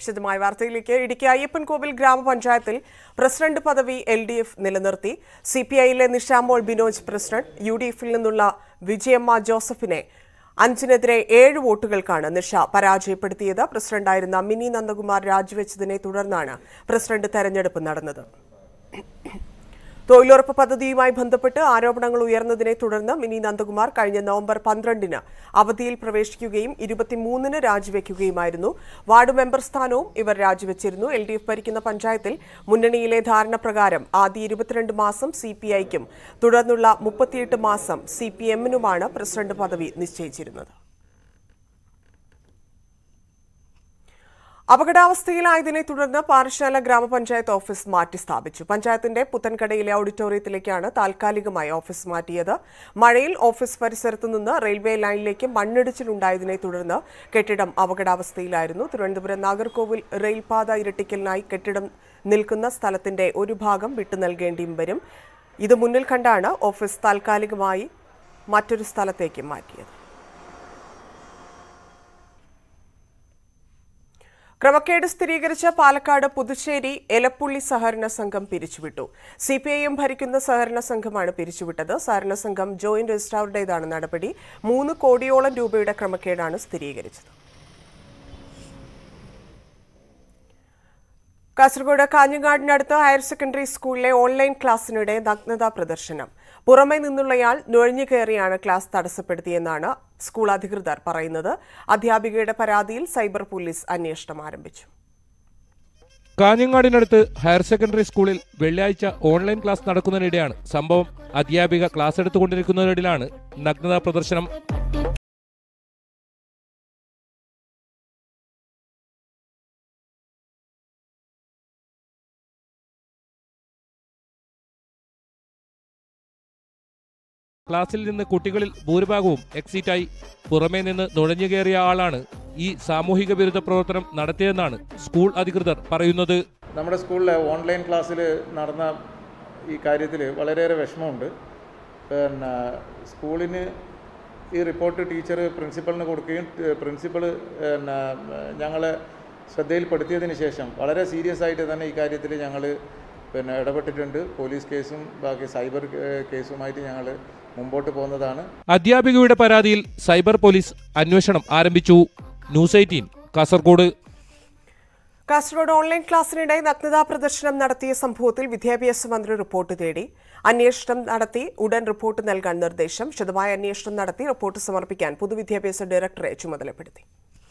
വിശദമായ വാർത്തയിലേക്ക് ഇടുക്കി അയ്യപ്പൻകോവിൽ ഗ്രാമപഞ്ചായത്തിൽ പ്രസിഡന്റ് പദവി എൽ ഡി എഫ് നിലനിർത്തി സി പി ഐയിലെ Nishamol Binoj president U D എഫിൽ നിന്നുള്ള വിജയമ്മ ജോസഫിനെ അഞ്ചിനെതിരെ ഏഴ് വോട്ടുകൾക്കാണ് നിഷ പരാജയപ്പെടുത്തിയത് പ്രസിഡന്റായിരുന്ന മിനി നന്ദകുമാർ രാജിവെച്ചതിനെ തുടർന്നാണ് പ്രസിഡന്റ് തെരഞ്ഞെടുപ്പ് നടന്നത് തൊഴിലുറപ്പ് പദ്ധതിയുമായി ബന്ധപ്പെട്ട് ആരോപണങ്ങൾ ഉയർന്നതിനെ തുടർന്ന് മിനി നന്ദകുമാർ കഴിഞ്ഞ നവംബർ പന്ത്രണ്ടിന് അവധിയിൽ പ്രവേശിക്കുകയും ഇരുപത്തിമൂന്നിന് രാജിവെക്കുകയുമായിരുന്നു വാർഡ് മെമ്പർ സ്ഥാനവും ഇവർ രാജിവെച്ചിരുന്നു എൽ ഡി എഫ് ഭരിക്കുന്ന പഞ്ചായത്തിൽ മുന്നണിയിലെ ധാരണ പ്രകാരം ആദ്യ ഇരുപത്തിരണ്ട് മാസം സി പി ഐക്കും തുടർന്നുള്ള മുപ്പത്തിയെട്ട് മാസം സി പി എമ്മിനുമാണ് പ്രസിഡന്റ് പദവി നിശ്ചയിച്ചിരുന്നത് അപകടാവസ്ഥയിലായതിനെ തുടർന്ന് പാറശാല ഗ്രാമപഞ്ചായത്ത് ഓഫീസ് മാറ്റി സ്ഥാപിച്ചു പഞ്ചായത്തിന്റെ പുത്തൻകടയിലെ ഓഡിറ്റോറിയത്തിലേക്കാണ് താൽക്കാലികമായി ഓഫീസ് മാറ്റിയത് മഴയിൽ ഓഫീസ് പരിസരത്തു നിന്ന് റെയിൽവേ ലൈനിലേക്ക് മണ്ണിടിച്ചിലുണ്ടായതിനെ തുടർന്ന് കെട്ടിടം അപകടാവസ്ഥയിലായിരുന്നു തിരുവനന്തപുരം നാഗർകോവിൽ റെയിൽപാത ഇരട്ടിക്കലിനായി കെട്ടിടം നിൽക്കുന്ന സ്ഥലത്തിന്റെ ഒരു ഭാഗം വിട്ടു നൽകേണ്ടിയും വരും ഇത് മുന്നിൽ കണ്ടാണ് ഓഫീസ് താൽക്കാലികമായി മറ്റൊരു സ്ഥലത്തേക്ക് മാറ്റിയത് ക്രമക്കേട് സ്ഥിരീകരിച്ച പാലക്കാട് പുതുശ്ശേരി എലപ്പുള്ളി സഹകരണ സംഘം പിരിച്ചുവിട്ടു സി പി ഐ എം ഭരിക്കുന്ന സഹകരണ സംഘമാണ് പിരിച്ചുവിട്ടത് സഹകരണ സംഘം ജോയിന്റ് രജിസ്ട്രാറുടേതാണ് നടപടി മൂന്ന് കോടിയോളം രൂപയുടെ ക്രമക്കേടാണ് സ്ഥിരീകരിച്ചത് കാസർഗോഡ് കാഞ്ഞങ്ങാടിനടുത്ത് ഹയർ സെക്കൻഡറി സ്കൂളിലെ ഓൺലൈൻ ക്ലാസ്സിനിടെ നഗ്നതാ പ്രദർശനം പുറമെ നിന്നുള്ളയാൾ നുഴഞ്ഞു കയറിയാണ് ക്ലാസ് തടസ്സപ്പെടുത്തിയെന്നാണ് സ്കൂൾ അധികൃതർ പറയുന്നത് അധ്യാപികയുടെ പരാതിയിൽ സൈബർ പോലീസ് അന്വേഷണം ആരംഭിച്ചു കാഞ്ഞങ്ങാടിനടുത്ത് ഹയർ സെക്കൻഡറി സ്കൂളിൽ വെള്ളിയാഴ്ച ഓൺലൈൻ ക്ലാസ് നടക്കുന്നതിനിടെയാണ് സംഭവം അധ്യാപിക ക്ലാസ് എടുത്തുകൊണ്ടിരിക്കുന്നതിനിടയിലാണ് നഗ്നതാ പ്രദർശനം ക്ലാസ്സിൽ നിന്ന് കുട്ടികളിൽ ഭൂരിഭാഗവും എക്സിറ്റായി പുറമേ നിന്ന് നുഴഞ്ഞു കയറിയ ആളാണ് ഈ സാമൂഹിക വിരുദ്ധ പ്രവർത്തനം നടത്തിയതെന്നാണ് സ്കൂൾ അധികൃതർ പറയുന്നത് നമ്മുടെ സ്കൂളിലെ ഓൺലൈൻ ക്ലാസ്സിൽ നടന്ന ഈ കാര്യത്തിൽ വളരെയേറെ വിഷമമുണ്ട് പിന്നെ സ്കൂളിന് ഈ റിപ്പോർട്ട് ടീച്ചർ പ്രിൻസിപ്പളിന് കൊടുക്കുകയും പ്രിൻസിപ്പൾ പിന്നെ ഞങ്ങളെ ശ്രദ്ധയിൽപ്പെടുത്തിയതിന് ശേഷം വളരെ സീരിയസ് ആയിട്ട് തന്നെ ഈ കാര്യത്തിൽ ഞങ്ങൾ പിന്നെ ഇടപെട്ടിട്ടുണ്ട് പോലീസ് കേസും ബാക്കി സൈബർ കേസുമായിട്ട് ഞങ്ങൾ മുമ്പോട്ട് പോകുന്നതാണ് അധ്യാപികയുടെ പരാതിയിൽ സൈബർ പോലീസ് അന്വേഷണം ആരംഭിച്ചു News Eighteen Kasaragod Kasaragod online ക്ലാസ്സിനിടെ നഗ്നതാ പ്രദർശനം നടത്തിയ സംഭവത്തിൽ വിദ്യാഭ്യാസ മന്ത്രി റിപ്പോർട്ട് തേടി അന്വേഷണം നടത്തി ഉടൻ റിപ്പോർട്ട് നൽകാൻ നിർദ്ദേശം വിശദമായ അന്വേഷണം നടത്തി റിപ്പോർട്ട് സമർപ്പിക്കാൻ പൊതുവിദ്യാഭ്യാസ ഡയറക്ടറെ ചുമതലപ്പെടുത്തി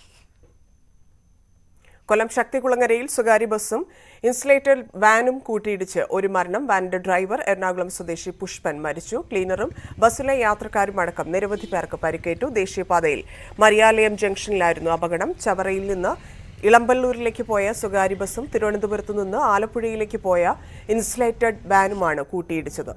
കൊല്ലം ശക്തികുളങ്ങരയിൽ സ്വകാര്യ ബസ്സും ഇൻസുലേറ്റഡ് വാനും കൂട്ടിയിടിച്ച് ഒരു മരണം വാനിന്റെ ഡ്രൈവർ എറണാകുളം സ്വദേശി പുഷ്പൻ മരിച്ചു ക്ലീനറും ബസ്സിലെ യാത്രക്കാരും അടക്കം നിരവധി പേർക്ക് പരിക്കേറ്റു ദേശീയപാതയിൽ മരിയാലയം ജംഗ്ഷനിലായിരുന്നു അപകടം ചവറയിൽ നിന്ന് ഇളമ്പല്ലൂരിലേക്ക് പോയ സ്വകാര്യ ബസ്സും തിരുവനന്തപുരത്ത് നിന്ന് ആലപ്പുഴയിലേക്ക് പോയ ഇൻസുലേറ്റഡ് വാനുമാണ് കൂട്ടിയിടിച്ചത്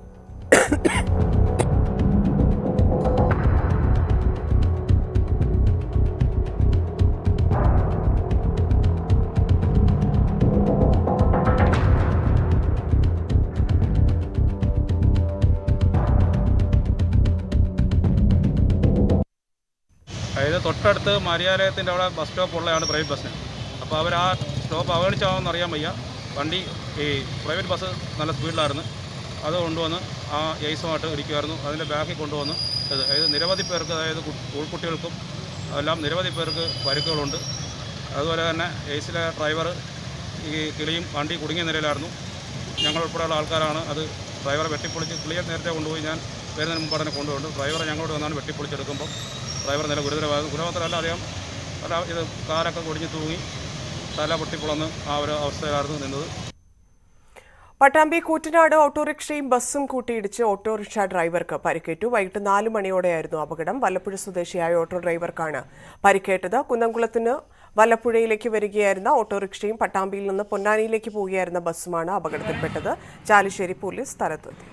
അതായത് തൊട്ടടുത്ത് മരിയാലയത്തിൻ്റെ അവിടെ ബസ് സ്റ്റോപ്പ് ഉള്ളതാണ് പ്രൈവറ്റ് ബസ്സിന് അപ്പോൾ അവർ ആ സ്റ്റോപ്പ് അവഗണിച്ചാണെന്ന് അറിയാൻ വയ്യ വണ്ടി ഈ പ്രൈവറ്റ് ബസ് നല്ല സ്പീഡിലായിരുന്നു അത് കൊണ്ടുവന്ന് ആ എയ്സുമായിട്ട് ഇടിക്കുമായിരുന്നു അതിൻ്റെ ബാക്കിൽ കൊണ്ടുവന്ന് ഇത് അതായത് നിരവധി പേർക്ക് അതായത് കു- സ്കൂൾ കുട്ടികൾക്കും എല്ലാം നിരവധി പേർക്ക് പരിക്കുകളുണ്ട് അതുപോലെ തന്നെ എയ്സിലെ ഡ്രൈവർ ഈ കിളിയും വണ്ടി കുടുങ്ങിയ നിലയിലായിരുന്നു ഞങ്ങളുൾപ്പെടെയുള്ള ആൾക്കാരാണ് അത് ഡ്രൈവറെ വെട്ടിപ്പൊളിച്ച് കിളിയെ നേരത്തെ കൊണ്ടുപോയി ഞാൻ വരുന്നതിന് മുമ്പ് തന്നെ കൊണ്ടുപോയി ഡ്രൈവറെ ഞങ്ങളോട് വന്നാണ് വെട്ടിപ്പൊളിച്ചെടുക്കുമ്പോൾ ഡ്രൈവർ നില ഗുരുതരമാകും ഗുരുതരമല്ല അറിയാം അല്ല ഇത് കാരൊക്കെ കൊടിഞ്ഞ് തൂങ്ങി തല പൊട്ടിപ്പൊളന്ന് ആ ഒരു അവസ്ഥയിലായിരുന്നു നിന്നത് പട്ടാമ്പി കൂറ്റനാട് ഓട്ടോറിക്ഷയും ബസ്സും കൂട്ടിയിടിച്ച് ഓട്ടോറിക്ഷ ഡ്രൈവർക്ക് പരിക്കേറ്റു വൈകിട്ട് നാല് മണിയോടെയായിരുന്നു അപകടം വല്ലപ്പുഴ സ്വദേശിയായ ഓട്ടോ ഡ്രൈവർക്കാണ് പരിക്കേറ്റത് കുന്നംകുളത്തിന് വല്ലപ്പുഴയിലേക്ക് വരികയായിരുന്ന ഓട്ടോറിക്ഷയും പട്ടാമ്പിയിൽ നിന്ന് പൊന്നാനിയിലേക്ക് പോവുകയായിരുന്ന ബസ്സുമാണ് അപകടത്തിൽപ്പെട്ടത് ചാലിശ്ശേരി പോലീസ് സ്ഥലത്തെത്തി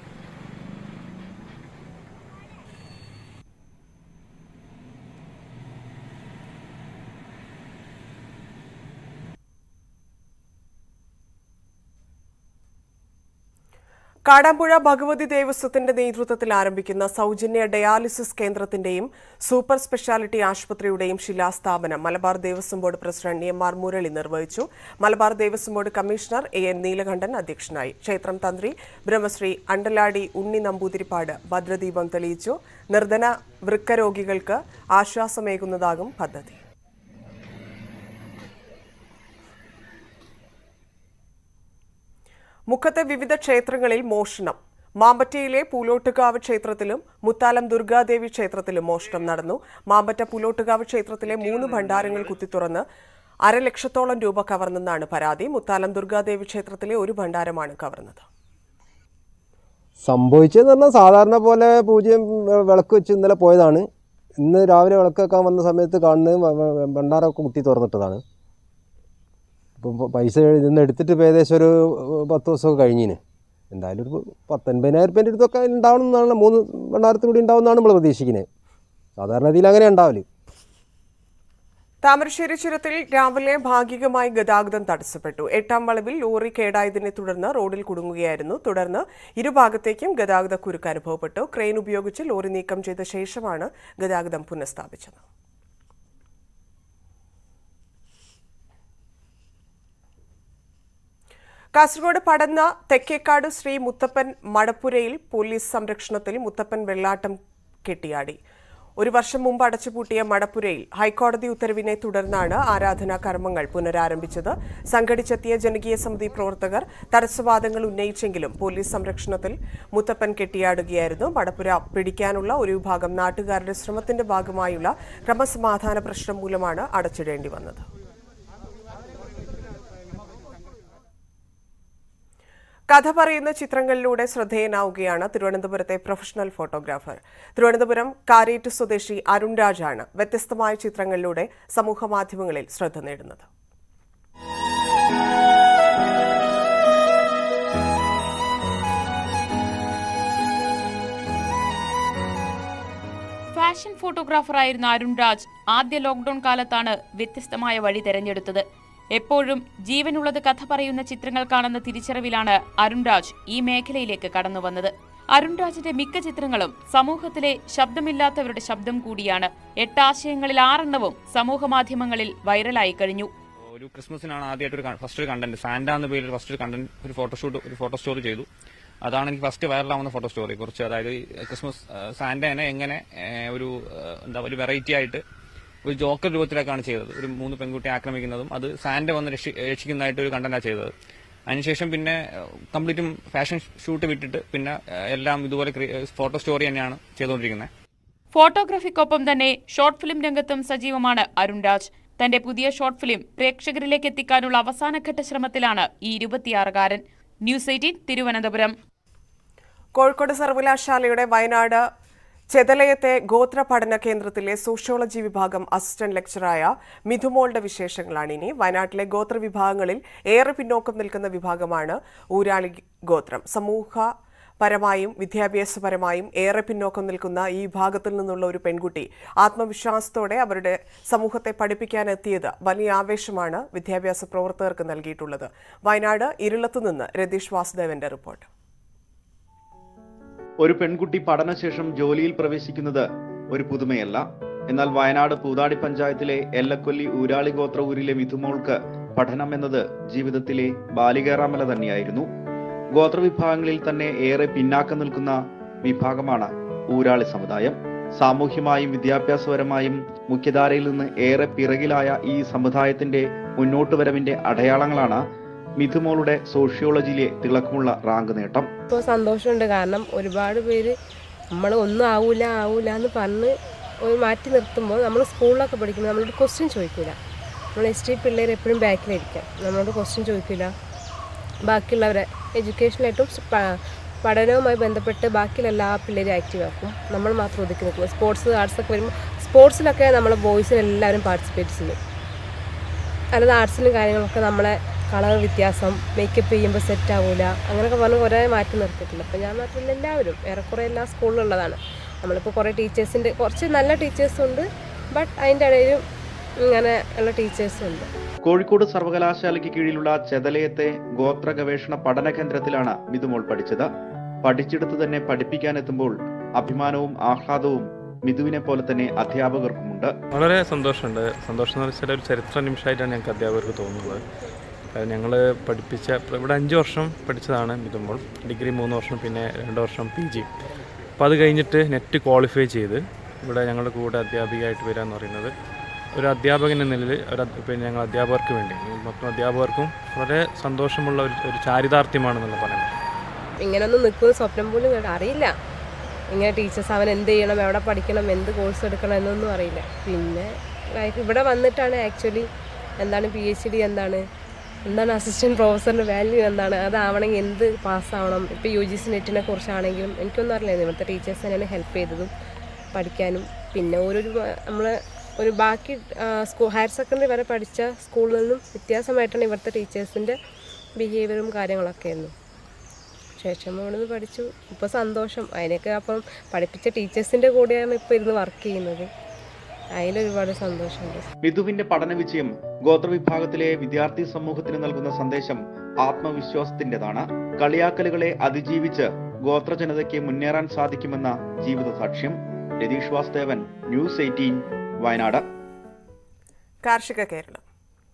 കാടാമ്പുഴ ഭഗവതി ദേവസ്വത്തിന്റെ നേതൃത്വത്തിൽ ആരംഭിക്കുന്ന സൗജന്യ ഡയാലിസിസ് കേന്ദ്രത്തിന്റെയും സൂപ്പർ സ്പെഷ്യാലിറ്റി ആശുപത്രിയുടെയും ശിലാസ്ഥാപനം Malabar Devaswom board president M R Murali നിർവഹിച്ചു Malabar Devaswom board commissioner A N Neelakandan അധ്യക്ഷനായി ക്ഷേത്രം തന്ത്രി ബ്രഹ്മശ്രീ അണ്ടലാടി ഉണ്ണി നമ്പൂതിരിപ്പാട് ഭദ്രദീപം തെളിയിച്ചു നിർധന വൃക്ക രോഗികൾക്ക് ആശ്വാസമേകുന്നതാകും പദ്ധതി മുഖത്തെ വിവിധ ക്ഷേത്രങ്ങളിൽ മോഷണം മാമ്പറ്റയിലെ പൂലോട്ടുകാവ് ക്ഷേത്രത്തിലും മുത്താലം ദുർഗാദേവി ക്ഷേത്രത്തിലും മോഷണം നടന്നു മാമ്പറ്റ പൂലോട്ടുകാവ് ക്ഷേത്രത്തിലെ മൂന്ന് ഭണ്ഡാരങ്ങൾ കുത്തിത്തുറന്ന് അരലക്ഷത്തോളം രൂപ കവർന്നെന്നാണ് പരാതി മുത്താലം ദുർഗാദേവി ക്ഷേത്രത്തിലെ ഒരു ഭണ്ഡാരമാണ് കവർന്നത് സംഭവിച്ചതെന്ന് പറഞ്ഞാൽ സാധാരണ പോലെ പൂജയും വെ- വിളക്ക് വെച്ച് ഇന്നലെ പോയതാണ് ഇന്ന് രാവിലെ വിളക്ക് വെക്കാൻ വന്ന സമയത്ത് കാണുന്നത് വ- വ- ഭണ്ഡാരമൊക്കെ കുത്തി തുറന്നിട്ടതാണ് ഇപ്പം പ- പൈസ ഇന്ന് എടുത്തിട്ട് ഇപ്പം ഏകദേശം ഒരു പത്ത് ദിവസമൊക്കെ കഴിഞ്ഞിന് എന്തായാലും ഒരു പത്തൊൻപതിനായിരം റുപ്യേൻ്റെ അടുത്തൊക്കെ ഉണ്ടാവണം എന്നാണ് മൂന്ന് ഭണ്ഡാരത്തിൽ കൂടി ഉണ്ടാവുമെന്നാണ് നമ്മൾ പ്രതീക്ഷിക്കുന്നത് സാധാരണ രീതിയിൽ അങ്ങനെ ഉണ്ടാവല് താമരശ്ശേരി ചുരത്തിൽ രാവിലെ ഭാഗികമായി ഗതാഗതം തടസ്സപ്പെട്ടു എട്ടാം വളവിൽ ലോറി കേടായതിനെ തുടർന്ന് റോഡിൽ കുടുങ്ങുകയായിരുന്നു തുടർന്ന് ഇരുഭാഗത്തേക്കും ഗതാഗത കുരുക്ക് അനുഭവപ്പെട്ടു ക്രെയിൻ ഉപയോഗിച്ച് ലോറി നീക്കം ചെയ്ത ശേഷമാണ് ഗതാഗതം പുനഃസ്ഥാപിച്ചത് കാസർഗോഡ് പടന്ന തെക്കേക്കാട് ശ്രീ മുത്തപ്പൻ മടപ്പുരയിൽ പോലീസ് സംരക്ഷണത്തിൽ മുത്തപ്പൻ വെള്ളാട്ടം കെട്ടിയാടി ഒരു വർഷം മുമ്പ് അടച്ചുപൂട്ടിയ മടപ്പുരയിൽ ഹൈക്കോടതി ഉത്തരവിനെ തുടർന്നാണ് ആരാധനാ കർമ്മങ്ങൾ പുനരാരംഭിച്ചത് സംഘടിച്ചെത്തിയ ജനകീയ സമിതി പ്രവർത്തകർ തടസ്സവാദങ്ങൾ ഉന്നയിച്ചെങ്കിലും പോലീസ് സംരക്ഷണത്തിൽ മുത്തപ്പൻ കെട്ടിയാടുകയായിരുന്നു മടപ്പുര പിടിക്കാനുള്ള ഒരു വിഭാഗം നാട്ടുകാരുടെ ശ്രമത്തിന്റെ ഭാഗമായുള്ള ക്രമസമാധാന പ്രശ്നം മൂലമാണ് അടച്ചിടേണ്ടി വന്നത് കഥ പറയുന്ന ചിത്രങ്ങളിലൂടെ ശ്രദ്ധേയനാവുകയാണ് തിരുവനന്തപുരത്തെ പ്രൊഫഷണൽ ഫോട്ടോഗ്രാഫർ തിരുവനന്തപുരം കാരേറ്റ് സ്വദേശി അരുൺ രാജാണ് വ്യത്യസ്തമായ ചിത്രങ്ങളിലൂടെ സമൂഹമാധ്യമങ്ങളിൽ ശ്രദ്ധ നേടുന്നത് ഫാഷൻ ഫോട്ടോഗ്രാഫറായിരുന്ന അരുൺ രാജ് ആദ്യ ലോക്ക്ഡൌൺ കാലത്താണ് വ്യത്യസ്തമായ വഴി തെരഞ്ഞെടുത്തത് എപ്പോഴും ജീവനുള്ളത് കഥ പറയുന്ന ചിത്രങ്ങൾ കാണുന്ന തിരിച്ചറിവിലാണ് അരുൺ രാജ് ഈ മേഖലയിലേക്ക് കടന്നു വന്നത് അരുൺ രാജിന്റെ മിക്ക ചിത്രങ്ങളും സമൂഹത്തിലെ ശബ്ദമില്ലാത്തവരുടെ ശബ്ദം കൂടിയാണ് എട്ട് ആശയങ്ങളിൽ ആറെണ്ണവും സമൂഹമാധ്യമങ്ങളിൽ വൈറലായി കഴിഞ്ഞു ഒരു ക്രിസ്മസിനാണ് ആദ്യമായിട്ട് ഒരു ഫസ്റ്റ് ഒരു കണ്ടന്റ് സാന്റ എന്ന പേരിൽ ഫസ്റ്റ് ഒരു കണ്ടന്റ് ഒരു ഫോട്ടോഷൂട്ട് ഒരു ഫോട്ടോ സ്റ്റോറി ചെയ്തു അതാണ് എനിക്ക് ഫസ്റ്റ് വൈറലാവുന്ന ഫോട്ടോ സ്റ്റോറി കുറച്ച് അതായത് ഈ ക്രിസ്മസ് സാന്റനെ എങ്ങനെ ഏ, ഒരു ഏ, എന്താ ഒരു വെറൈറ്റി ആയിട്ട് ഒരു ജോക്കർ രൂപത്തിലേക്കാണ് ചെയ്തത് ഒരു മൂന്ന് പെൺകുട്ടി ആക്രമിക്കുന്നതും അത് സാന്റ വന്ന് രക്ഷി- രക്ഷിക്കുന്നതായിട്ട് ഒരു കണ്ടന്റാണ് ചെയ്തത് അതിനുശേഷം പിന്നെ കംപ്ലീറ്റും ഫാഷൻ ഷൂട്ട് വിട്ടിട്ട് പിന്നെ ഏ, എല്ലാം ഇതുപോലെ ഫോട്ടോ സ്റ്റോറി തന്നെയാണ് ചെയ്തുകൊണ്ടിരിക്കുന്നത് ഫോട്ടോഗ്രാഫിക്കൊപ്പം തന്നെ ഷോർട്ട് ഫിലിം രംഗത്തും സജീവമാണ് അരുൺ രാജ് തന്റെ പുതിയ ഷോർട്ട് ഫിലിം പ്രേക്ഷകരിലേക്ക് എത്തിക്കാനുള്ള അവസാനഘട്ട ശ്രമത്തിലാണ് ഈ ഇരുപത്തിയാറുകാരൻ ന്യൂസ് എയ്റ്റീൻ തിരുവനന്തപുരം കോഴിക്കോട് സർവകലാശാലയുടെ വയനാട് ചെതലയത്തെ ഗോത്ര പഠന കേന്ദ്രത്തിലെ സോഷ്യോളജി വിഭാഗം അസിസ്റ്റന്റ് ലെക്ചറായ മിഥുമോളുടെ വിശേഷങ്ങളാണ് ഇനി വയനാട്ടിലെ ഗോത്ര വിഭാഗങ്ങളിൽ ഏറെ പിന്നോക്കം നിൽക്കുന്ന വിഭാഗമാണ് ഊരാളി ഗോത്രം സമൂഹ പരമായും വിദ്യാഭ്യാസപരമായും ഏറെ പിന്നോക്കം നിൽക്കുന്ന ഈ വിഭാഗത്തിൽ നിന്നുള്ള ഒരു പെൺകുട്ടി ആത്മവിശ്വാസത്തോടെ അവരുടെ സമൂഹത്തെ പഠിപ്പിക്കാനെത്തിയത് വലിയ ആവേശമാണ് വിദ്യാഭ്യാസ പ്രവർത്തകർക്ക് നൽകിയിട്ടുള്ളത് വയനാട് ഇരുളത്തുനിന്ന് രതീഷ് വാസുദേവന്റെ റിപ്പോർട്ട് ഒരു പെൺകുട്ടി പഠനശേഷം ജോലിയിൽ പ്രവേശിക്കുന്നത് ഒരു പുതുമയല്ല എന്നാൽ വയനാട് പൂതാടി പഞ്ചായത്തിലെ എല്ലക്കൊല്ലി ഊരാളി ഗോത്ര ഊരിലെ മിഥുമോൾക്ക് പഠനം എന്നത് ജീവിതത്തിലെ ബാലികേറാമല തന്നെയായിരുന്നു ഗോത്രവിഭാഗങ്ങളിൽ തന്നെ ഏറെ പിന്നാക്കം നിൽക്കുന്ന വിഭാഗമാണ് ഊരാളി സമുദായം സാമൂഹ്യമായും വിദ്യാഭ്യാസപരമായും മുഖ്യധാരയിൽ നിന്ന് ഏറെ പിറകിലായ ഈ സമുദായത്തിന്റെ മുന്നോട്ടുവരവിന്റെ അടയാളങ്ങളാണ് മിഥുമോളുടെ സോഷ്യോളജിയിലെ തിളക്കമുള്ള റാങ്ക് നേട്ടം ഇപ്പോൾ സന്തോഷമുണ്ട് കാരണം ഒരുപാട് പേര് നമ്മൾ ഒന്നും ആവൂല ആവൂല എന്ന് പറഞ്ഞ് ഒരു മാറ്റി നിർത്തുമ്പോൾ നമ്മൾ സ്കൂളിലൊക്കെ പഠിക്കുമ്പോൾ നമ്മളോട് ക്വസ്റ്റ്യൻ ചോദിക്കില്ല നമ്മൾ എസ് ടി പിള്ളേർ എപ്പോഴും ബാക്കിലിരിക്കാം നമ്മളോട് ക്വസ്റ്റ്യൻ ചോദിക്കില്ല ബാക്കിയുള്ളവരെ എഡ്യൂക്കേഷനായിട്ടും പ- പഠനവുമായി ബന്ധപ്പെട്ട് ബാക്കിയുള്ള എല്ലാ പിള്ളേരും ആക്റ്റീവ് ആക്കും നമ്മൾ മാത്രം ഒതുക്കി നിൽക്കും സ്പോർട്സ് ആർട്സ് ഒക്കെ വരുമ്പോൾ സ്പോർട്സിലൊക്കെ നമ്മൾ ബോയ്സിന് എല്ലാവരും പാർട്ടിസിപ്പേറ്റ് ചെയ്യും അല്ലാതെ ആർട്സിലും കാര്യങ്ങളൊക്കെ നമ്മളെ കളർ വ്യത്യാസം മേക്കപ്പ് ചെയ്യുമ്പോൾ സെറ്റ് ആവൂല അങ്ങനെയൊക്കെ പറഞ്ഞ് കുറേ മാറ്റി നിർത്തിയിട്ടുണ്ട് അപ്പോൾ ഞാൻ മാത്രമല്ല എല്ലാവരും ഏറെക്കുറെ എല്ലാ സ്കൂളിലുള്ളതാണ് നമ്മളിപ്പോൾ കുറേ ടീച്ചേഴ്സിൻ്റെ കുറച്ച് നല്ല ടീച്ചേഴ്സും ഉണ്ട് ബട്ട് അതിൻ്റെ ഇടയിലും ഇങ്ങനെ ഉള്ള ടീച്ചേഴ്സും ഉണ്ട് കോഴിക്കോട് സർവകലാശാലയ്ക്ക് കീഴിലുള്ള ചെതലയത്തെ ഗോത്ര ഗവേഷണ പഠന കേന്ദ്രത്തിലാണ് മിതുമോൾ പഠിച്ചത് പഠിച്ചെടുത്ത് തന്നെ പഠിപ്പിക്കാനെത്തുമ്പോൾ അഭിമാനവും ആഹ്ലാദവും മിഥുവിനെ പോലെ തന്നെ അധ്യാപകർക്കുമുണ്ട് വളരെ സന്തോഷമുണ്ട് സന്തോഷം എന്ന് വെച്ചാൽ ഒരു ചരിത്ര നിമിഷമായിട്ടാണ് ഞങ്ങൾക്ക് അധ്യാപകർക്ക് തോന്നുന്നത് ഞങ്ങൾ പഠിപ്പിച്ച ഇവിടെ അഞ്ച് വർഷം പഠിച്ചതാണ് മിതുമ്പോൾ ഡിഗ്രി മൂന്ന് വർഷം പിന്നെ രണ്ട് വർഷം പി ജി അപ്പോൾ അത് കഴിഞ്ഞിട്ട് നെറ്റ് ക്വാളിഫൈ ചെയ്ത് ഇവിടെ ഞങ്ങളുടെ കൂടെ അധ്യാപികയായിട്ട് വരിക എന്ന് പറയുന്നത് ഒരു അധ്യാപകൻ എന്ന നിലയിൽ ഒരു അധ്- പിന്നെ ഞങ്ങൾ അധ്യാപകർക്ക് വേണ്ടി മൊത്തം അധ്യാപകർക്കും വളരെ സന്തോഷമുള്ള ഒരു ഒരു ചാരിതാർത്ഥ്യമാണെന്നുള്ള പറയുന്നത് ഇങ്ങനൊന്നും നിൽക്കുന്ന സ്വപ്നം പോലും കണ്ട അറിയില്ല ഇങ്ങനെ ടീച്ചേഴ്സ് അവൻ എന്ത് ചെയ്യണം എവിടെ പഠിക്കണം എന്ത് കോഴ്സ് എടുക്കണം എന്നൊന്നും അറിയില്ല പിന്നെ ലൈഫ് ഇവിടെ വന്നിട്ടാണ് ആക്ച്വലി എന്താണ് പി എച്ച് ഡി എന്താണ് എന്താണ് അസിസ്റ്റൻറ്റ് പ്രൊഫസറിൻ്റെ വാല്യൂ എന്താണ് അതാവണമെങ്കിൽ എന്ത് പാസ്സാവണം ഇപ്പോൾ യു ജി സി നെറ്റിനെ കുറിച്ചാണെങ്കിലും എനിക്കൊന്നും അറിയില്ല ഇവിടുത്തെ ടീച്ചേഴ്സ് തന്നെയാണ് ഹെൽപ്പ് ചെയ്തതും പഠിക്കാനും പിന്നെ ഓരോരു നമ്മൾ ഒരു ബാക്കി സ്കൂൾ ഹയർ സെക്കൻഡറി വരെ പഠിച്ച സ്കൂളിൽ നിന്നും വ്യത്യാസമായിട്ടാണ് ഇവിടുത്തെ ടീച്ചേഴ്സിൻ്റെ ബിഹേവിയറും കാര്യങ്ങളൊക്കെ ആയിരുന്നു ശേഷം അവിടെ നിന്ന് പഠിച്ചു ഇപ്പോൾ സന്തോഷം അതിനൊക്കെ അപ്പം പഠിപ്പിച്ച ടീച്ചേഴ്സിൻ്റെ കൂടെയാണ് ഇപ്പോൾ ഇരുന്ന് വർക്ക് ചെയ്യുന്നത് അതിലൊരുപാട് സന്തോഷമുണ്ട് മിഥുവിന്റെ പഠന വിജയം ഗോത്രവിഭാഗത്തിലെ വിദ്യാർത്ഥി സമൂഹത്തിന് നൽകുന്ന സന്ദേശം ആത്മവിശ്വാസത്തിന്റേതാണ് കളിയാക്കലുകളെ അതിജീവിച്ച് ഗോത്രജനതയ്ക്ക് മുന്നേറാൻ സാധിക്കുമെന്ന ജീവിത സാക്ഷ്യം രതീഷ് വാസ്തേവൻ ന്യൂസ് എയ്റ്റീൻ വയനാട് കാർഷിക കേരളം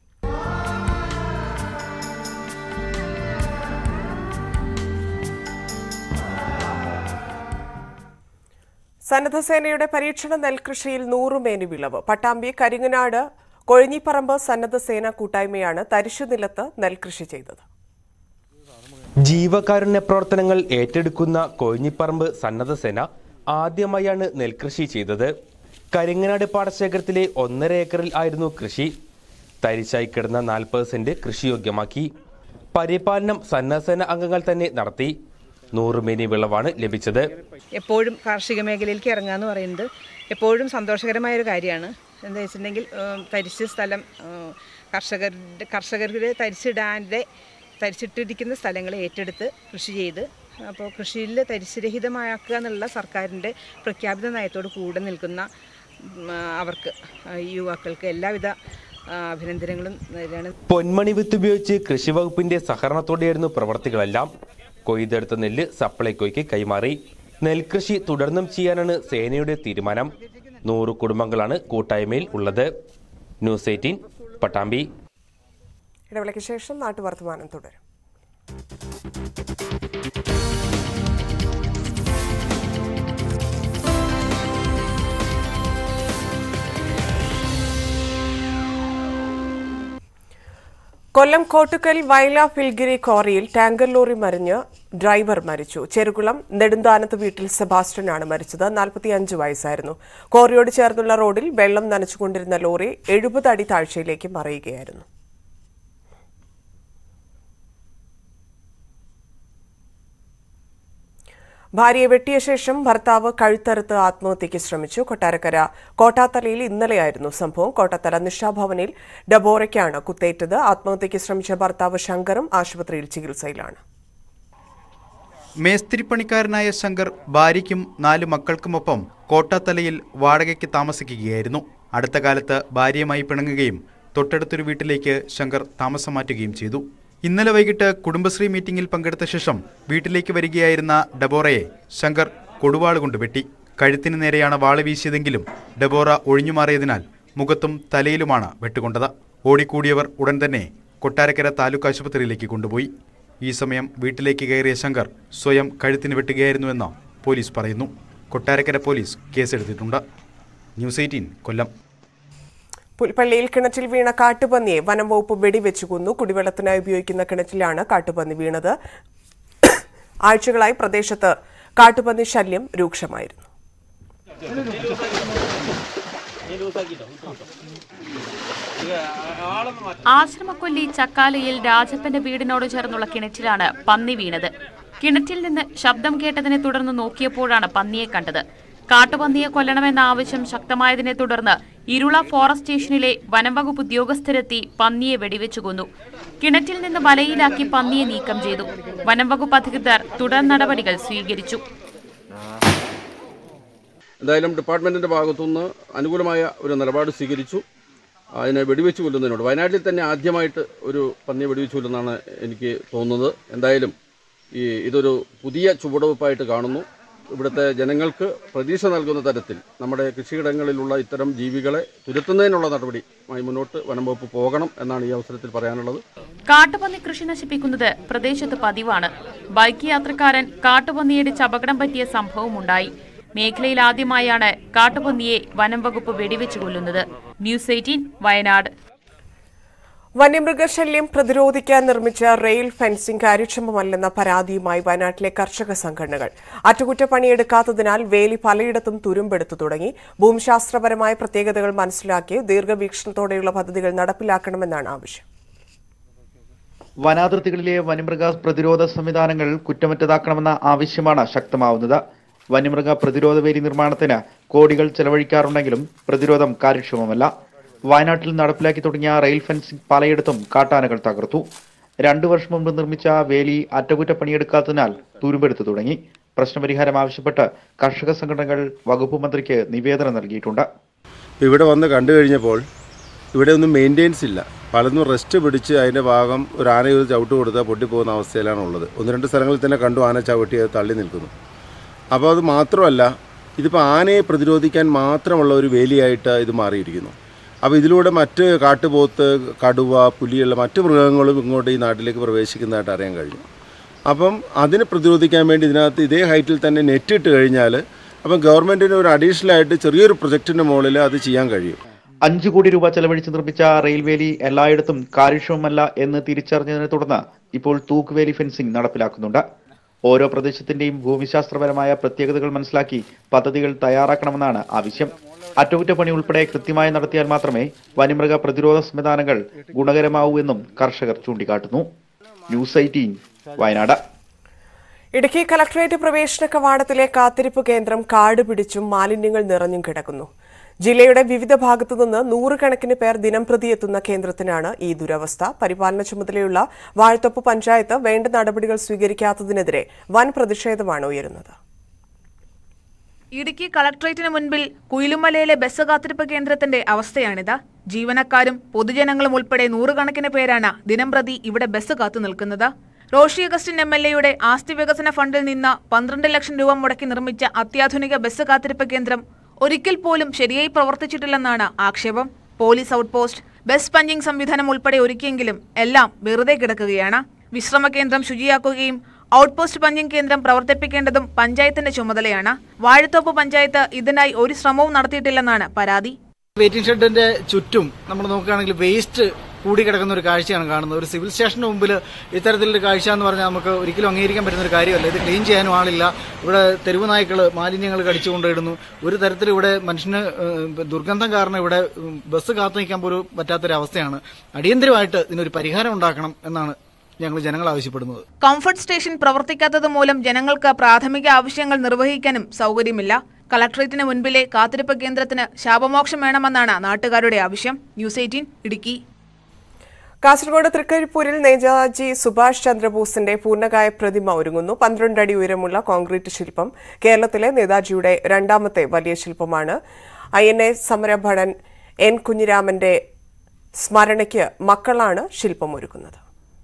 സന്നദ്ധസേനയുടെ പരീക്ഷണ നെൽകൃഷിയിൽ നൂറുമേനി വിളവ് പട്ടാമ്പി കരിങ്ങനാട് കൊഴിഞ്ഞിപ്പറമ്പ് സന്നദ്ധസേന കൂട്ടായ്മയാണ് തരിശു നിലത്ത് നെൽകൃഷി ചെയ്തത് ജീവകാരുണ്യ പ്രവർത്തനങ്ങൾ ഏറ്റെടുക്കുന്ന കൊഴിഞ്ഞിപ്പറമ്പ് സന്നദ്ധസേന ആദ്യമായാണ് നെൽകൃഷി ചെയ്തത് കരിങ്ങനാട് പാടശേഖരത്തിലെ ഒന്നര ഏക്കറിൽ ആയിരുന്നു കൃഷി തരിശായി കിടന്ന നാൽപ്പത് സെന്റ് കൃഷിയോഗ്യമാക്കി പരിപാലനം സന്നദ്ധസേന അംഗങ്ങൾ തന്നെ നടത്തി നൂറുമേനി വിളവാണ് ലഭിച്ചത് എപ്പോഴും കാർഷിക മേഖലയിലേക്ക് ഇറങ്ങുക എന്ന് പറയുന്നത് എപ്പോഴും സന്തോഷകരമായ ഒരു കാര്യമാണ് എന്താ വെച്ചിട്ടുണ്ടെങ്കിൽ ഏഹ്, തരിശ് സ്ഥലം ഏഹ്, കർഷകരുടെ കർഷകരുടെ തരിച്ചിടാൻ്റെ തരിച്ചിട്ടിരിക്കുന്ന സ്ഥലങ്ങൾ ഏറ്റെടുത്ത് കൃഷി ചെയ്ത് അപ്പോൾ കൃഷിയിൽ തരിശുരഹിതമാക്കുക എന്നുള്ള സർക്കാരിൻ്റെ പ്രഖ്യാപിത നയത്തോട് കൂടെ നിൽക്കുന്ന ഉം, അവർക്ക് ആ, ഈ യുവാക്കൾക്ക് എല്ലാവിധ ആ, അഭിനന്ദനങ്ങളും നേരാണ് പൊന്മണി വിത്ത് ഉപയോഗിച്ച് കൃഷിവകുപ്പിന്റെ സഹകരണത്തോടെയായിരുന്നു പ്രവർത്തികളെല്ലാം കൊയ്തെടുത്ത നെല്ല് സപ്ലൈകോയ്ക്ക് കൈമാറി നെൽകൃഷി തുടർന്നും ചെയ്യാനാണ് സേനയുടെ തീരുമാനം നൂറ് കുടുംബങ്ങളാണ് കൂട്ടായ്മയിൽ ഉള്ളത് ന്യൂസ് എയ്റ്റീൻ പട്ടാമ്പി ഇടവേളയ്ക്ക് ശേഷം നാട്ടുവർത്തമാനം തുടരും കൊല്ലം കോട്ടുക്കൽ വയല ഫിൽഗിരി ക്വാറിയിൽ ടാങ്കർ ലോറി മറിഞ്ഞ് ഡ്രൈവർ മരിച്ചു ചെറുകുളം നെടുന്താനത്ത് വീട്ടിൽ സെബാസ്റ്റ്യനാണ് മരിച്ചത് നാൽപ്പത്തിയഞ്ച് വയസ്സായിരുന്നു ക്വാറിയോട് ചേർന്നുള്ള റോഡിൽ വെള്ളം നനച്ചുകൊണ്ടിരുന്ന ലോറി എഴുപത് അടി താഴ്ചയിലേക്ക് മറിയുകയായിരുന്നു ഭാര്യയെ വെട്ടിയ ശേഷം ഭർത്താവ് കഴുത്തറുത്ത് ആത്മഹത്യയ്ക്ക് ശ്രമിച്ചു കൊട്ടാരക്കര കോട്ടാത്തലയിൽ ഇന്നലെയായിരുന്നു സംഭവം കോട്ടാത്തല നിഷാഭവനിൽ ഡബോറയ്ക്കാണ് കുത്തേറ്റത് ആത്മഹത്യയ്ക്ക് ശ്രമിച്ച ഭർത്താവ് ശങ്കറും ആശുപത്രിയിൽ ചികിത്സയിലാണ് മേസ്തിരിപ്പണിക്കാരനായ ശങ്കർ ഭാര്യയ്ക്കും നാല് മക്കൾക്കുമൊപ്പം കോട്ടാത്തലയിൽ വാടകയ്ക്ക് താമസിക്കുകയായിരുന്നു അടുത്ത കാലത്ത് ഭാര്യയുമായി പിണങ്ങുകയും തൊട്ടടുത്തൊരു വീട്ടിലേക്ക് ശങ്കർ താമസം മാറ്റുകയും ചെയ്തു ഇന്നലെ വൈകിട്ട് കുടുംബശ്രീ മീറ്റിംഗിൽ പങ്കെടുത്ത ശേഷം വീട്ടിലേക്ക് വരികയായിരുന്ന ഡബോറയെ ശങ്കർ കൊടുവാള് കൊണ്ട് വെട്ടി കഴുത്തിന് നേരെയാണ് വാള് വീശിയതെങ്കിലും ഡബോറ ഒഴിഞ്ഞുമാറിയതിനാൽ മുഖത്തും തലയിലുമാണ് വെട്ടുകൊണ്ടത് ഓടിക്കൂടിയവർ ഉടൻ തന്നെ കൊട്ടാരക്കര താലൂക്ക് ആശുപത്രിയിലേക്ക് കൊണ്ടുപോയി ഈ സമയം വീട്ടിലേക്ക് കയറിയ ശങ്കർ സ്വയം കഴുത്തിന് വെട്ടുകയായിരുന്നുവെന്ന് പോലീസ് പറയുന്നു കൊട്ടാരക്കര പോലീസ് കേസെടുത്തിട്ടുണ്ട് ന്യൂസ് എയ്റ്റീൻ കൊല്ലം പുൽപ്പള്ളിയിൽ കിണറ്റിൽ വീണ കാട്ടുപന്നിയെ വനം വകുപ്പ് വെടിവെച്ചു കൊന്നു കുടിവെള്ളത്തിനായി ഉപയോഗിക്കുന്ന കിണറ്റിലാണ് കാട്ടുപന്നി വീണത് ആഴ്ചകളായി പ്രദേശത്ത് കാട്ടുപന്നി ശല്യം രൂക്ഷമായിരുന്നു ആശ്രമക്കൊല്ലി ചക്കാലയിൽ രാജപ്പന്റെ വീടിനോട് ചേർന്നുള്ള കിണറ്റിലാണ് പന്നി വീണത് കിണറ്റിൽ നിന്ന് ശബ്ദം കേട്ടതിനെ തുടർന്ന് നോക്കിയപ്പോഴാണ് പന്നിയെ കണ്ടത് കാട്ടുപന്നിയെ കൊല്ലണമെന്ന ആവശ്യം ശക്തമായതിനെ തുടർന്ന് ഇരുള ഫോറസ്റ്റ് സ്റ്റേഷനിലെ വനംവകുപ്പ് ഉദ്യോഗസ്ഥരെത്തി പന്നിയെ വെടിവെച്ചു കൊന്നു കിണറ്റിൽ നിന്ന് വലയിലാക്കി പന്നിയെ നീക്കം ചെയ്തു വനംവകുപ്പ് അധികൃതർ തുടർ നടപടികൾ സ്വീകരിച്ചു എന്തായാലും ഡിപ്പാർട്ട്മെൻറ്റിൻ്റെ ഭാഗത്തുനിന്ന് അനുകൂലമായ ഒരു നിലപാട് സ്വീകരിച്ചു അതിനെ വെടിവെച്ച് കൊല്ലുന്നതിനോട് വയനാട്ടിൽ തന്നെ ആദ്യമായിട്ട് ഒരു പന്നിയെ വെടിവെച്ച് കൊല്ലുന്നതാണ് എനിക്ക് തോന്നുന്നത് എന്തായാലും ഈ ഇതൊരു പുതിയ ചുവടുവെപ്പായിട്ട് കാണുന്നു ഇവിടുത്തെ ജനങ്ങൾക്ക് പ്രതീക്ഷ നൽകുന്ന തരത്തിൽ നമ്മുടെ കൃഷിയിടങ്ങളിലുള്ള ഇത്തരം ജീവികളെ തുരത്തുന്നതിനുള്ള നടപടിയുമായി മുന്നോട്ട് വനം വകുപ്പ് പോകണം എന്നാണ് ഈ അവസരത്തിൽ പറയാനുള്ളത് കാട്ടുപന്നി കൃഷി നശിപ്പിക്കുന്നത് പ്രദേശത്ത് പതിവാണ് ബൈക്ക് യാത്രക്കാരൻ കാട്ടുപന്നിയിടിച്ച് അപകടം പറ്റിയ സംഭവമുണ്ടായി മേഖലയിൽ ആദ്യമായാണ് കാട്ടുപന്നിയെ വനം വകുപ്പ് വെടിവെച്ച് കൊല്ലുന്നത് ന്യൂസ് എയ്റ്റീൻ വയനാട് വന്യമൃഗശല്യം പ്രതിരോധിക്കാൻ നിർമ്മിച്ച റെയിൽ ഫെൻസിംഗ് കാര്യക്ഷമമല്ലെന്ന പരാതിയുമായി വയനാട്ടിലെ കർഷക സംഘടനകൾ അറ്റകുറ്റപ്പണിയെടുക്കാത്തതിനാൽ വേലി പലയിടത്തും തുരുമ്പെടുത്തു തുടങ്ങി ഭൂമിശാസ്ത്രപരമായ പ്രത്യേകതകൾ മനസ്സിലാക്കി ദീർഘവീക്ഷണത്തോടെയുള്ള പദ്ധതികൾ നടപ്പിലാക്കണമെന്നാണ് ആവശ്യം വനാതിർത്തികളിലെ വന്യമൃഗ പ്രതിരോധ സംവിധാനങ്ങൾ കുറ്റമറ്റതാക്കണമെന്ന ആവശ്യമാണ് ശക്തമാവുന്നത് വന്യമൃഗ പ്രതിരോധ വേലി നിർമ്മാണത്തിന് കോടികൾ ചെലവഴിക്കാറുണ്ടെങ്കിലും പ്രതിരോധം കാര്യക്ഷമമല്ല വയനാട്ടിൽ നടപ്പിലാക്കി തുടങ്ങിയ റെയിൽ ഫെൻസിംഗ് പലയിടത്തും കാട്ടാനകൾ തകർത്തു രണ്ടു വർഷം മുമ്പ് നിർമ്മിച്ച വേലി അറ്റകുറ്റപ്പണിയെടുക്കാത്തതിനാൽ തുരുമ്പെടുത്തു തുടങ്ങി പ്രശ്നപരിഹാരം ആവശ്യപ്പെട്ട് കർഷക സംഘടനകൾ വകുപ്പ് മന്ത്രിക്ക് നിവേദനം നൽകിയിട്ടുണ്ട് ഇവിടെ വന്ന് കണ്ടു കഴിഞ്ഞപ്പോൾ ഇവിടെ ഒന്നും മെയിൻ്റെനൻസ് ഇല്ല പലതും റെസ്റ്റ് പിടിച്ച് അതിൻ്റെ ഭാഗം ഒരു ആന ഒരു ചവിട്ട് കൊടുത്താൽ പൊട്ടിപ്പോകുന്ന അവസ്ഥയിലാണ് ഉള്ളത് ഒന്ന് രണ്ട് സ്ഥലങ്ങളിൽ തന്നെ കണ്ടു ആന ചവിട്ടി അത് തള്ളി നിൽക്കുന്നു അപ്പോൾ അത് മാത്രമല്ല ഇതിപ്പോൾ ആനയെ പ്രതിരോധിക്കാൻ മാത്രമുള്ള ഒരു വേലിയായിട്ട് ഇത് മാറിയിരിക്കുന്നു അപ്പോൾ ഇതിലൂടെ മറ്റ് കാട്ടുപോത്ത് കടുവ പുലിയുള്ള മറ്റ് മൃഗങ്ങളും ഇങ്ങോട്ട് ഈ നാട്ടിലേക്ക് പ്രവേശിക്കുന്നതായിട്ട് അറിയാൻ കഴിഞ്ഞു അപ്പം അതിനെ പ്രതിരോധിക്കാൻ വേണ്ടി ഇതിനകത്ത് ഇതേ ഹൈറ്റിൽ തന്നെ നെറ്റ് ഇട്ട് കഴിഞ്ഞാൽ അപ്പം ഗവൺമെൻറ്റിന് ഒരു അഡീഷണൽ ആയിട്ട് ചെറിയൊരു പ്രൊജക്റ്റിൻ്റെ മുകളിൽ അത് ചെയ്യാൻ കഴിയും അഞ്ചു കോടി രൂപ ചെലവഴിച്ച് നിർമ്മിച്ച റെയിൽവേലി എല്ലായിടത്തും കാര്യക്ഷമമല്ല എന്ന് തിരിച്ചറിഞ്ഞതിനെ തുടർന്ന് ഇപ്പോൾ തൂക്കുവേലി ഫെൻസിംഗ് നടപ്പിലാക്കുന്നുണ്ട് ഓരോ പ്രദേശത്തിന്റെയും ഭൂമിശാസ്ത്രപരമായ പ്രത്യേകതകൾ മനസ്സിലാക്കി പദ്ധതികൾ തയ്യാറാക്കണമെന്നാണ് ആവശ്യം അറ്റകുറ്റപ്പണി ഉൾപ്പെടെ കൃത്യമായി നടത്തിയാൽ മാത്രമേ വന്യമൃഗ പ്രതിരോധ സംവിധാനങ്ങൾ ഗുണകരമാവൂ എന്നും കർഷകർ ചൂണ്ടിക്കാട്ടുന്നു News Eighteen Wayanad Idukki collectorate പ്രവേശന കവാടത്തിലെ കാത്തിരിപ്പ് കേന്ദ്രം കാട് പിടിച്ചും മാലിന്യങ്ങൾ നിറഞ്ഞും കിടക്കുന്നു ജില്ലയുടെ വിവിധ ഭാഗത്തു നിന്ന് നൂറുകണക്കിന് പേർ ദിനം പ്രതി എത്തുന്ന കേന്ദ്രത്തിനാണ് ഈ ദുരവസ്ഥ പരിപാലന ചുമതലയുള്ള വാഴത്തൊപ്പ് പഞ്ചായത്ത് വേണ്ട നടപടികൾ സ്വീകരിക്കാത്തതിനെതിരെ വൻ പ്രതിഷേധമാണ് ഉയരുന്നത് ഇടുക്കി കളക്ടറേറ്റിന് മുൻപിൽ കുയിലുമലയിലെ ബസ് കാത്തിരിപ്പ് കേന്ദ്രത്തിന്റെ അവസ്ഥയാണിത് ജീവനക്കാരും പൊതുജനങ്ങളും ഉൾപ്പെടെ നൂറുകണക്കിന് പേരാണ് ദിനംപ്രതി ഇവിടെ ബസ് കാത്തു നിൽക്കുന്നത് റോഷി അഗസ്റ്റിൻ എം എൽ എയുടെ ആസ്തി വികസന ഫണ്ടിൽ നിന്ന് പന്ത്രണ്ട് ലക്ഷം രൂപ മുടക്കി നിർമ്മിച്ച അത്യാധുനിക ബസ് കാത്തിരിപ്പ് കേന്ദ്രം ഒരിക്കൽ പോലും ശരിയായി പ്രവർത്തിച്ചിട്ടില്ലെന്നാണ് ആക്ഷേപം police outpost bus punching സംവിധാനം ഉൾപ്പെടെ ഒരുക്കിയെങ്കിലും എല്ലാം വെറുതെ കിടക്കുകയാണ് വിശ്രമ കേന്ദ്രം ശുചിയാക്കുകയും ഔട്ട് പോസ്റ്റ് പഞ്ചിംഗ് കേന്ദ്രം പ്രവർത്തിപ്പിക്കേണ്ടതും പഞ്ചായത്തിന്റെ ചുമതലയാണ് വാഴത്തോപ്പ് പഞ്ചായത്ത് ഇതിനായി ഒരു ശ്രമവും നടത്തിയിട്ടില്ലെന്നാണ് പരാതി വെയിറ്റിംഗ് ഷെഡിന്റെ ചുറ്റും നമ്മൾ നോക്കുകയാണെങ്കിൽ വേസ്റ്റ് കൂടി കിടക്കുന്ന ഒരു കാഴ്ചയാണ് കാണുന്നത് ഒരു സിവിൽ സ്റ്റേഷന് മുമ്പിൽ ഇത്തരത്തിലൊരു കാഴ്ച എന്ന് പറഞ്ഞാൽ നമുക്ക് ഒരിക്കലും അംഗീകരിക്കാൻ പറ്റുന്ന ഒരു കാര്യമല്ല ഇത് ക്ലീൻ ചെയ്യാനും ആളില്ല ഇവിടെ തെരുവ് നായ്ക്കൾ മാലിന്യങ്ങൾ കടിച്ചു കൊണ്ടിടുന്നു ഒരു തരത്തിൽ ഇവിടെ മനുഷ്യന് ഏഹ്, ദുർഗന്ധം കാരണം ഇവിടെ ഉം, ബസ് കാത്തു നിൽക്കാൻ പോലും പറ്റാത്തൊരവസ്ഥയാണ് അടിയന്തരമായിട്ട് ഇതിനൊരു പരിഹാരം ഉണ്ടാക്കണം എന്നാണ് ഞങ്ങൾ ജനങ്ങൾ ആവശ്യപ്പെടുന്നത് കംഫർട്ട് സ്റ്റേഷൻ പ്രവർത്തിക്കാത്തത് മൂലം ജനങ്ങൾക്ക് പ്രാഥമിക ആവശ്യങ്ങൾ നിർവഹിക്കാനും സൗകര്യമില്ല കളക്ടറേറ്റിന് മുൻപിലെ കാത്തിരിപ്പ് കേന്ദ്രത്തിന് ശാപമോക്ഷം വേണമെന്നാണ് നാട്ടുകാരുടെ ആവശ്യം ന്യൂസ് എയ്റ്റീൻ ഇടുക്കി കാസർഗോഡ് തൃക്കരിപ്പൂരിൽ നേതാജി സുഭാഷ് ചന്ദ്രബോസിന്റെ പൂർണ്ണകായ പ്രതിമ ഒരുങ്ങുന്നു പന്ത്രണ്ട് അടി ഉയരമുള്ള കോൺക്രീറ്റ് ശില്പം കേരളത്തിലെ നേതാജിയുടെ രണ്ടാമത്തെ വലിയ ശില്പമാണ് ഐ എൻ എ സമരഭടൻ എൻ കുഞ്ഞിരാമന്റെ സ്മരണയ്ക്ക് മക്കളാണ് ശില്പം ഒരുക്കുന്നത്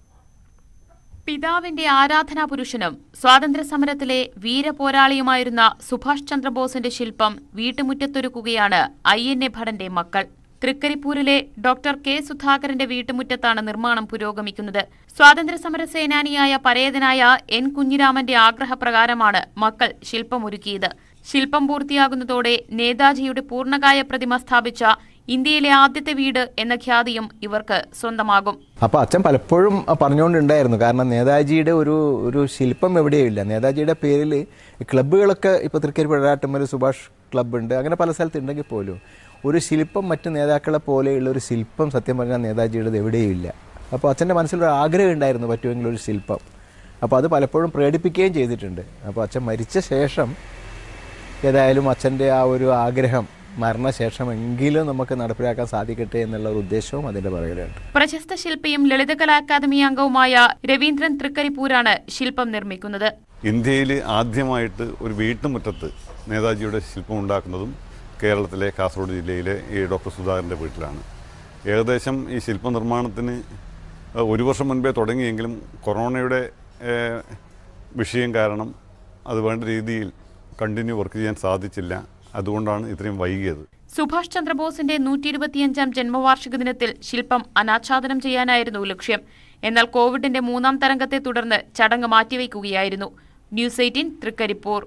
പിതാവിന്റെ ആരാധനാ പുരുഷനും സ്വാതന്ത്ര്യസമരത്തിലെ വീരപോരാളിയുമായിരുന്ന സുഭാഷ് ചന്ദ്രബോസിന്റെ ശില്പം വീട്ടുമുറ്റത്തൊരുക്കുകയാണ് ഐ എൻ എ ഭടന്റെ മക്കൾ തൃക്കരിപ്പൂരിലെ ഡോക്ടർ കെ സുധാകരന്റെ വീട്ടുമുറ്റത്താണ് നിർമ്മാണം പുരോഗമിക്കുന്നത് സ്വാതന്ത്ര്യസമര സേനാനിയായ പരേതനായ എൻ കുഞ്ഞിരാമന്റെ ആഗ്രഹപ്രകാരമാണ് മക്കൾ ശില്പമൊരുക്കിയത് ശില്പം പൂർത്തിയാകുന്നതോടെ നേതാജിയുടെ പൂർണ്ണകായ പ്രതിമ സ്ഥാപിച്ച ഇന്ത്യയിലെ ആദ്യത്തെ വീട് എന്ന ഖ്യാതിയും ഇവർക്ക് സ്വന്തമാകും അപ്പോൾ അച്ഛൻ പലപ്പോഴും പറഞ്ഞുകൊണ്ടുണ്ടായിരുന്നു കാരണം നേതാജിയുടെ ഒരു ഒരു ശില്പം എവിടെയും ഇല്ല നേതാജിയുടെ പേരിൽ ക്ലബ്ബുകളൊക്കെ ഇപ്പോൾ തൃക്കരിപ്പൂർ എടാട്ടുമ്മൽ സുഭാഷ് ക്ലബ്ബ് ഉണ്ട് അങ്ങനെ പല സ്ഥലത്ത് ഉണ്ടെങ്കിൽ പോലും ഒരു ശില്പം മറ്റു നേതാക്കളെ പോലെയുള്ള ഒരു ശില്പം സത്യം പറഞ്ഞാൽ നേതാജിയുടേത് എവിടെയും ഇല്ല അപ്പോൾ അച്ഛൻ്റെ മനസ്സിലൊരു ആഗ്രഹം ഉണ്ടായിരുന്നു പറ്റുമെങ്കിൽ ഒരു ശില്പം അപ്പോൾ അത് പലപ്പോഴും പ്രകടിപ്പിക്കുകയും ചെയ്തിട്ടുണ്ട് അപ്പോൾ അച്ഛൻ മരിച്ച ശേഷം ഏതായാലും അച്ഛൻ്റെ ആ ഒരു ആഗ്രഹം മരണശേഷം എങ്കിലും നമുക്ക് നടപ്പിലാക്കാൻ സാധിക്കട്ടെ എന്നുള്ള ഒരു ഉദ്ദേശവും അതിൻ്റെ പുറകിലുണ്ട് പ്രശസ്ത ശില്പിയും ലളിതകലാ അക്കാദമി അംഗവുമായ രവീന്ദ്രൻ തൃക്കരിപ്പൂരാണ് ശില്പം നിർമ്മിക്കുന്നത് ഇന്ത്യയിൽ ആദ്യമായിട്ട് ഒരു വീട്ടുമുറ്റത്ത് നേതാജിയുടെ ശില്പം ഉണ്ടാക്കുന്നതും കേരളത്തിലെ കാസർഗോഡ് ജില്ലയിലെ ഈ ഡോക്ടർ സുധാകരൻ്റെ വീട്ടിലാണ് ഏകദേശം ഈ ശില്പ നിർമ്മാണത്തിന് ഒരു വർഷം മുൻപേ തുടങ്ങിയെങ്കിലും കൊറോണയുടെ ഏഹ്, വിഷയം കാരണം അത് വേണ്ട രീതിയിൽ കണ്ടിന്യൂ വർക്ക് ചെയ്യാൻ സാധിച്ചില്ല അതുകൊണ്ടാണ് ഇത്രയും വൈകിയത് സുഭാഷ് ചന്ദ്രബോസിന്റെ നൂറ്റി ഇരുപത്തിയഞ്ചാം ജന്മവാർഷിക ദിനത്തിൽ ശില്പം അനാച്ഛാദനം ചെയ്യാനായിരുന്നു ലക്ഷ്യം എന്നാൽ കോവിഡിന്റെ മൂന്നാം തരംഗത്തെ തുടർന്ന് ചടങ്ങ് മാറ്റിവെക്കുകയായിരുന്നു ന്യൂസ് എയ്റ്റീൻ തൃക്കരിപ്പൂർ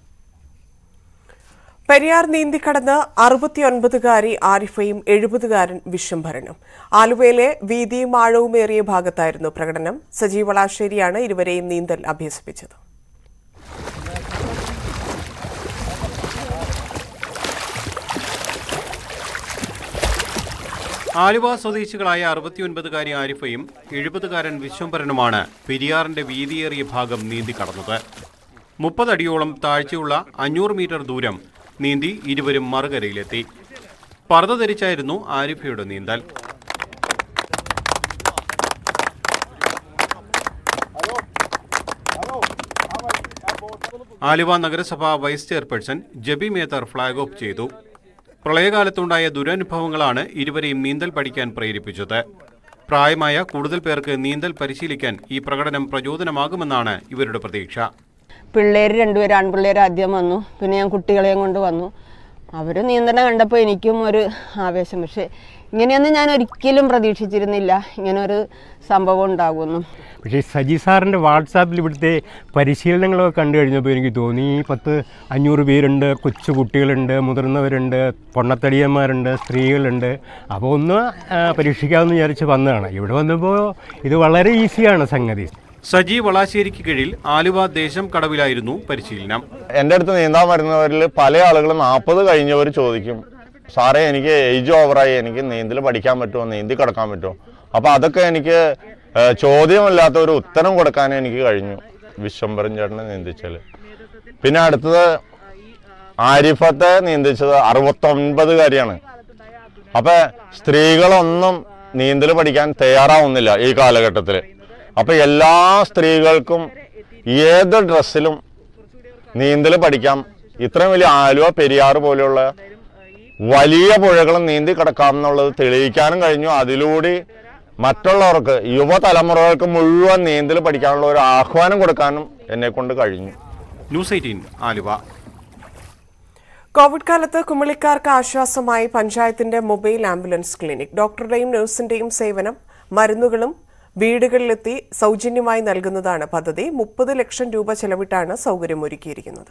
പെരിയാർ നീന്തിക്കടന്ന് അറുപത്തിയൊൻപതുകാരി ആരിഫയും എഴുപതുകാരൻ വിശ്വംഭരനും ആലുവയിലെ വീതിയും ആഴവുമേറിയ ഭാഗത്തായിരുന്നു പ്രകടനം സജീവ് വളാശ്ശേരിയാണ് ഇരുവരെയും നീന്തൽ അഭ്യസിപ്പിച്ചത് ആലുവ സ്വദേശികളായ അറുപത്തിയൊൻപതുകാരി ആരിഫയും എഴുപതുകാരൻ വിശ്വംഭരനുമാണ് പെരിയാറിന്റെ വീതിയേറിയ ഭാഗം നീന്തി കടന്നത് മുപ്പതടിയോളം താഴ്ചയുള്ള അഞ്ഞൂറ് മീറ്റർ ദൂരം നീന്തി ഇരുവരും മറുകരയിലെത്തി പർദ്ദ ധരിച്ചായിരുന്നു ആരിഫയുടെ നീന്തൽ ആലുവ നഗരസഭ vice chairperson Jebi Mather flag off ചെയ്തു പ്രളയകാലത്തുണ്ടായ ദുരനുഭവങ്ങളാണ് ഇരുവരെയും നീന്തൽ പഠിക്കാൻ പ്രേരിപ്പിച്ചത് പ്രായമായ കൂടുതൽ പേർക്ക് നീന്തൽ പരിശീലിക്കാൻ ഈ പ്രകടനം പ്രചോദനമാകുമെന്നാണ് ഇവരുടെ പ്രതീക്ഷ പിള്ളേർ രണ്ടുപേരും ആൺപിള്ളേർ ആദ്യം വന്നു പിന്നെ ഞാൻ കുട്ടികളെയും കൊണ്ട് വന്നു അവർ നീന്തണ കണ്ടപ്പോൾ എനിക്കും ഒരു ആവേശം പക്ഷേ ഇങ്ങനെയൊന്നും ഞാൻ ഒരിക്കലും പ്രതീക്ഷിച്ചിരുന്നില്ല ഇങ്ങനെ ഒരു സംഭവം ഉണ്ടാകുമെന്നും പക്ഷേ സജി സാറിൻ്റെ വാട്സാപ്പിൽ ഇവിടുത്തെ പരിശീലനങ്ങളൊക്കെ കണ്ടു കഴിഞ്ഞപ്പോൾ എനിക്ക് തോന്നി ഈ പത്ത് അഞ്ഞൂറ് പേരുണ്ട് കൊച്ചു കുട്ടികളുണ്ട് മുതിർന്നവരുണ്ട് പൊണ്ണത്തടിയന്മാരുണ്ട് സ്ത്രീകളുണ്ട് അപ്പോൾ ഒന്ന് ആ, പരീക്ഷിക്കാമെന്ന് വിചാരിച്ച് വന്നതാണ് ഇവിടെ വന്നപ്പോൾ ഇത് വളരെ ഈസിയാണ് സംഗതി സജി വളാശ്ശേരിക്ക് കീഴിൽ ആലുവ ദേശം കടവിലായിരുന്നു പരിശീലനം എൻ്റെ അടുത്ത് നീന്താൻ വരുന്നവരിൽ പല ആളുകളും നാൽപ്പത് കഴിഞ്ഞവർ ചോദിക്കും സാറേ എനിക്ക് ഏജ് ഓവറായി എനിക്ക് നീന്തൽ പഠിക്കാൻ പറ്റുമോ നീന്തി കിടക്കാൻ പറ്റുമോ അപ്പോൾ അതൊക്കെ എനിക്ക് ഏഹ്, ചോദ്യമല്ലാത്ത ഒരു ഉത്തരം കൊടുക്കാൻ എനിക്ക് കഴിഞ്ഞു വിശ്വംഭരൻ ചേട്ടനെ നീന്തിച്ചാൽ പിന്നെ അടുത്തത് ആരിഫത്തെ നീന്തിച്ചത് അറുപത്തൊൻപതുകാരിയാണ് അപ്പൊ സ്ത്രീകളൊന്നും നീന്തൽ പഠിക്കാൻ തയ്യാറാവുന്നില്ല ഈ കാലഘട്ടത്തിൽ അപ്പൊ എല്ലാ സ്ത്രീകൾക്കും ഏത് ഡ്രസ്സിലും നീന്തൽ പഠിക്കാം ഇത്രയും വലിയ ആലുവ പെരിയാർ പോലെയുള്ള വലിയ പുഴകളും നീന്തി കിടക്കാം എന്നുള്ളത് തെളിയിക്കാനും കഴിഞ്ഞു അതിലൂടെ മറ്റുള്ളവർക്ക് യുവതലമുറകൾക്ക് മുഴുവൻ നീന്തൽ പഠിക്കാനുള്ള ഒരു ആഹ്വാനം കൊടുക്കാനും എന്നെ കൊണ്ട് കഴിഞ്ഞു ന്യൂസ് എയ്റ്റീൻ ആലുവ കോവിഡ് കാലത്ത് കുമിളിക്കാർക്ക് ആശ്വാസമായി പഞ്ചായത്തിന്റെ മൊബൈൽ ആംബുലൻസ് ക്ലിനിക് ഡോക്ടറുടെയും നഴ്സിന്റെയും സേവനം മരുന്നുകളും വീടുകളിലെത്തി സൗജന്യമായി നൽകുന്നതാണ് പദ്ധതി മുപ്പത് ലക്ഷം രൂപ ചെലവിട്ടാണ് സൗകര്യമൊരുക്കിയിരിക്കുന്നത്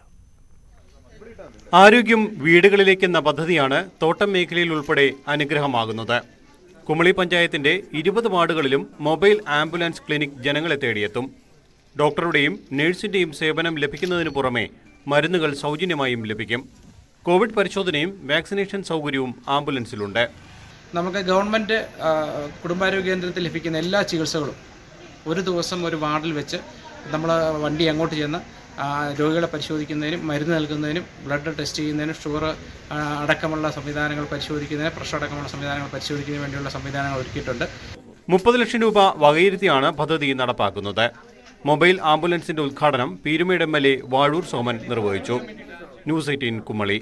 ആരോഗ്യം വീടുകളിലേക്ക് എന്ന പദ്ധതിയാണ് തോട്ടം മേഖലയിൽ ഉൾപ്പെടെ അനുഗ്രഹമാകുന്നത് കുമളി പഞ്ചായത്തിന്റെ ഇരുപത് വാർഡുകളിലും മൊബൈൽ ആംബുലൻസ് ക്ലിനിക് ജനങ്ങളെ തേടിയെത്തും ഡോക്ടറുടെയും നഴ്സിന്റെയും സേവനം ലഭിക്കുന്നതിന് പുറമെ മരുന്നുകൾ സൗജന്യമായും ലഭിക്കും കോവിഡ് പരിശോധനയും വാക്സിനേഷൻ സൗകര്യവും ആംബുലൻസിലുണ്ട് നമുക്ക് ഗവൺമെൻറ് ആ, കുടുംബാരോഗ്യ കേന്ദ്രത്തിൽ ലഭിക്കുന്ന എല്ലാ ചികിത്സകളും ഒരു ദിവസം ഒരു വാർഡിൽ വെച്ച് നമ്മൾ വണ്ടി അങ്ങോട്ട് ചെന്ന് ആ, രോഗികളെ പരിശോധിക്കുന്നതിനും മരുന്ന് നൽകുന്നതിനും ബ്ലഡ് ടെസ്റ്റ് ചെയ്യുന്നതിനും ഷുഗർ ആ, അടക്കമുള്ള സംവിധാനങ്ങൾ പരിശോധിക്കുന്നതിന് പ്രഷർ അടക്കമുള്ള സംവിധാനങ്ങൾ പരിശോധിക്കുന്നതിന് വേണ്ടിയുള്ള സംവിധാനങ്ങൾ ഒരുക്കിയിട്ടുണ്ട് മുപ്പത് ലക്ഷം രൂപ വകയിരുത്തിയാണ് പദ്ധതി നടപ്പാക്കുന്നത് മൊബൈൽ ആംബുലൻസിന്റെ ഉദ്ഘാടനം Peerumade M L A Vazhoor Soman നിർവഹിച്ചു News Eighteen Kumily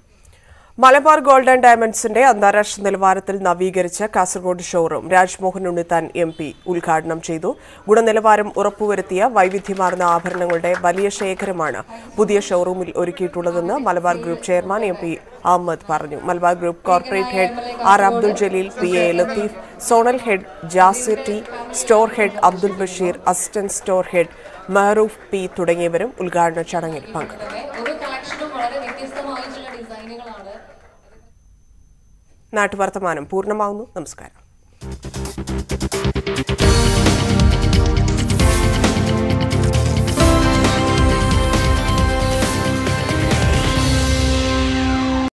Malabar gold and ഡയമണ്ട്സിന്റെ അന്താരാഷ്ട്ര നിലവാരത്തിൽ നവീകരിച്ച Kasaragod showroom Rajmohan Unnithan M P ഉദ്ഘാടനം ചെയ്തു ഗുണനിലവാരം ഉറപ്പുവരുത്തിയ വൈവിധ്യമാർന്ന ആഭരണങ്ങളുടെ വലിയ ശേഖരമാണ് പുതിയ ഷോറൂമിൽ ഒരുക്കിയിട്ടുള്ളതെന്ന് Malabar group chairman M P Ahammed പറഞ്ഞു Malabar group corporate head R Abdul Jaleel P A Latheef zonal head Jasir T store head Abdul Basheer assistant store head Mehroof P തുടങ്ങിയവരും ഉദ്ഘാടന ചടങ്ങിൽ പങ്കെടുത്തു ഓരോ കളക്ഷനും വളരെ വ്യത്യസ്തമായിട്ടുള്ള ഡിസൈനുകളാണ് നാട്ടുവർത്തമാനം പൂർണ്ണമാവുന്നു നമസ്കാരം